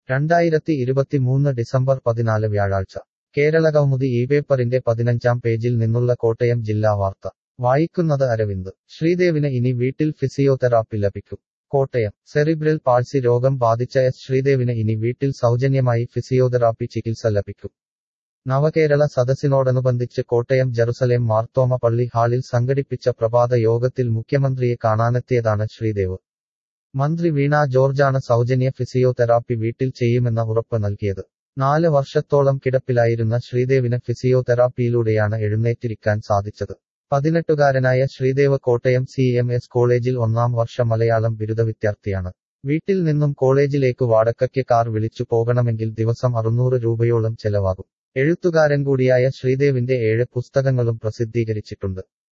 രണ്ടായിരത്തി ഇരുപത്തിമൂന്ന് ഡിസംബർ പതിനാല് വ്യാഴാഴ്ച കേരളകൗമുദി ഈ പേപ്പറിന്റെ പതിനഞ്ചാം പേജിൽ നിന്നുള്ള കോട്ടയം ജില്ലാ വാർത്ത വായിക്കുന്നത് അരവിന്ദ് ശ്രീദേവിന് ഇനി വീട്ടിൽ ഫിസിയോതെറാപ്പി ലഭിക്കും കോട്ടയം സെറിബ്രൽ പാൾസി രോഗം ബാധിച്ച എസ് ശ്രീദേവിന് ഇനി വീട്ടിൽ സൗജന്യമായി ഫിസിയോതെറാപ്പി ചികിത്സ ലഭിക്കും നവകേരള സദസ്സിനോടനുബന്ധിച്ച് കോട്ടയം ജറുസലേം മാർത്തോമ പള്ളി ഹാളിൽ സംഘടിപ്പിച്ച പ്രഭാത യോഗത്തിൽ മുഖ്യമന്ത്രിയെ കാണാനെത്തിയതാണ് ശ്രീദേവ് മന്ത്രി വീണ ജോർജാണ് സൗജന്യ ഫിസിയോതെറാപ്പി വീട്ടിൽ ചെയ്യുമെന്ന ഉറപ്പ് നൽകിയത് നാല് വർഷത്തോളം കിടപ്പിലായിരുന്ന ശ്രീദേവിന് ഫിസിയോതെറാപ്പിയിലൂടെയാണ് എഴുന്നേറ്റിരിക്കാൻ സാധിച്ചത് പതിനെട്ടുകാരനായ Sreedev Kottayam C M S കോളേജിൽ ഒന്നാം വർഷ മലയാളം ബിരുദ വിദ്യാർത്ഥിയാണ് വീട്ടിൽ നിന്നും കോളേജിലേക്ക് വാടകയ്ക്ക് കാർ വിളിച്ചു പോകണമെങ്കിൽ ദിവസം അറുന്നൂറ് രൂപയോളം ചെലവാകും എഴുത്തുകാരൻ കൂടിയായ ശ്രീദേവിന്റെ ഏഴ് പുസ്തകങ്ങളും പ്രസിദ്ധീകരിച്ചിട്ടുണ്ട്